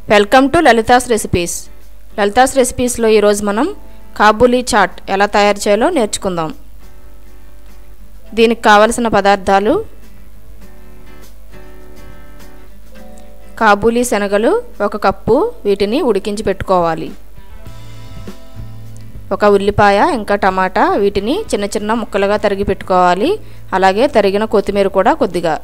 welcome to Lalitha's recipes Lalitha's రెసిపీస్లో ఈరోజు మనం కాబూలీ చాట్ ఎలా తయారు చేయాలో నేర్చుకుందాం దీనికి కావలసిన పదార్థాలు కాబూలీ శనగలు ఒక కప్పు వీటిని ఉడికించి పెట్టుకోవాలి ఒక ఉల్లిపాయ ఇంకా టమాటా వీటిని చిన్న చిన్న ముక్కలుగా తరిగి పెట్టుకోవాలి అలాగే తరిగిన కొత్తిమీర కూడా కొద్దిగా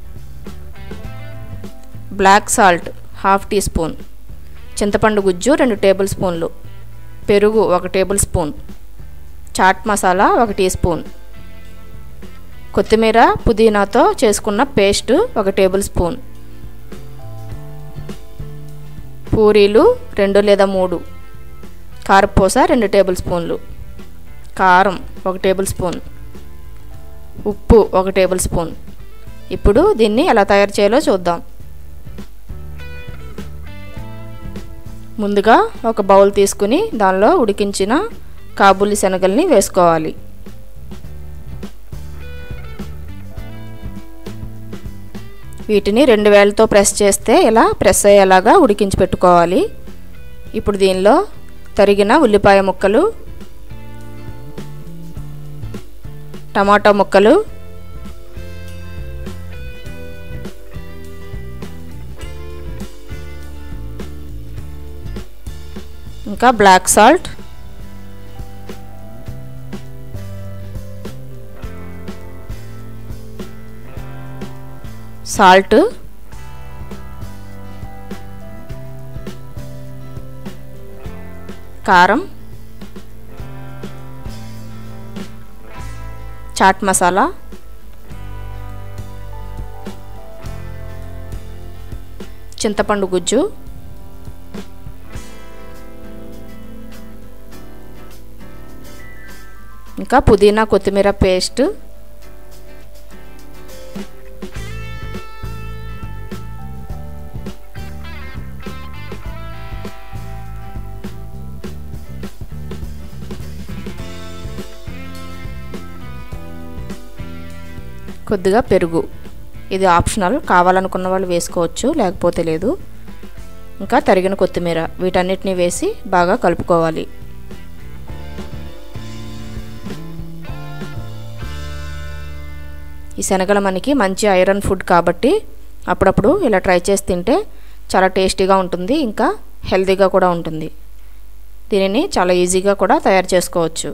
black salt half teaspoon చింతపండు గుజ్జు రెండు టేబుల్ స్పూన్లు పెరుగు ఒక టేబుల్ స్పూన్ చాట్ మసాలా ఒక టీ స్పూన్ కొత్తిమీర పుదీనాతో చేసుకున్న పేస్ట్ ఒక టేబుల్ స్పూన్ పూరీలు రెండు లేదా మూడు కారపూస రెండు టేబుల్ స్పూన్లు కారం ఒక టేబుల్ స్పూన్ ఉప్పు ఒక టేబుల్ స్పూన్ ఇప్పుడు దీన్ని ఎలా తయారు చేయాలో చూద్దాం ముందుగా ఒక బౌల్ తీసుకుని దానిలో ఉడికించిన కాబూలి శనగల్ని వేసుకోవాలి వీటిని రెండు వేలతో ప్రెస్ చేస్తే ఇలా ప్రెస్ అయ్యేలాగా ఉడికించి పెట్టుకోవాలి ఇప్పుడు దీనిలో తరిగిన ఉల్లిపాయ ముక్కలు టమాటా ముక్కలు ఇంకా బ్లాక్ సాల్ట్ సాల్ట్ కారం చాట్ మసాలా చింతపండు గుజ్జు ఇంకా పుదీనా కొత్తిమీర పేస్ట్ కొద్దిగా పెరుగు ఇది ఆప్షనల్ కావాలనుకున్న వాళ్ళు వేసుకోవచ్చు లేకపోతే లేదు ఇంకా తరిగిన కొత్తిమీర వీటన్నిటిని వేసి బాగా కలుపుకోవాలి ఈ శనగలు మనకి మంచి ఐరన్ ఫుడ్ కాబట్టి అప్పుడప్పుడు ఇలా ట్రై చేసి తింటే చాలా టేస్టీగా ఉంటుంది ఇంకా హెల్తీగా కూడా ఉంటుంది దీనిని చాలా ఈజీగా కూడా తయారు చేసుకోవచ్చు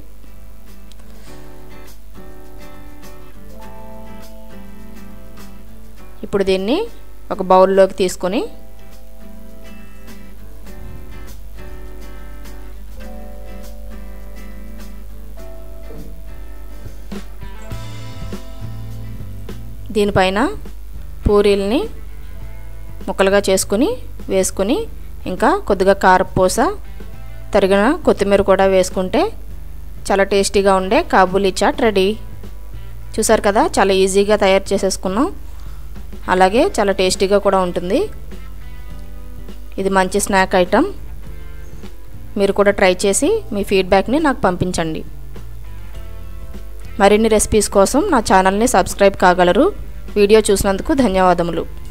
ఇప్పుడు దీన్ని ఒక బౌల్లోకి తీసుకొని దీనిపైన పూరీల్ని ముక్కలుగా చేసుకుని వేసుకుని ఇంకా కొద్దిగా కారపూస తరిగిన కొత్తిమీర కూడా వేసుకుంటే చాలా టేస్టీగా ఉండే కాబూలీ చాట్ రెడీ చూసారు కదా చాలా ఈజీగా తయారు చేసేసుకున్నాం అలాగే చాలా టేస్టీగా కూడా ఉంటుంది ఇది మంచి స్నాక్ ఐటమ్ మీరు కూడా ట్రై చేసి మీ ఫీడ్బ్యాక్ని నాకు పంపించండి మరిన్ని రెసిపీస్ కోసం నా ఛానల్ని సబ్స్క్రైబ్ కాగలరు వీడియో చూసినందుకు ధన్యవాదములు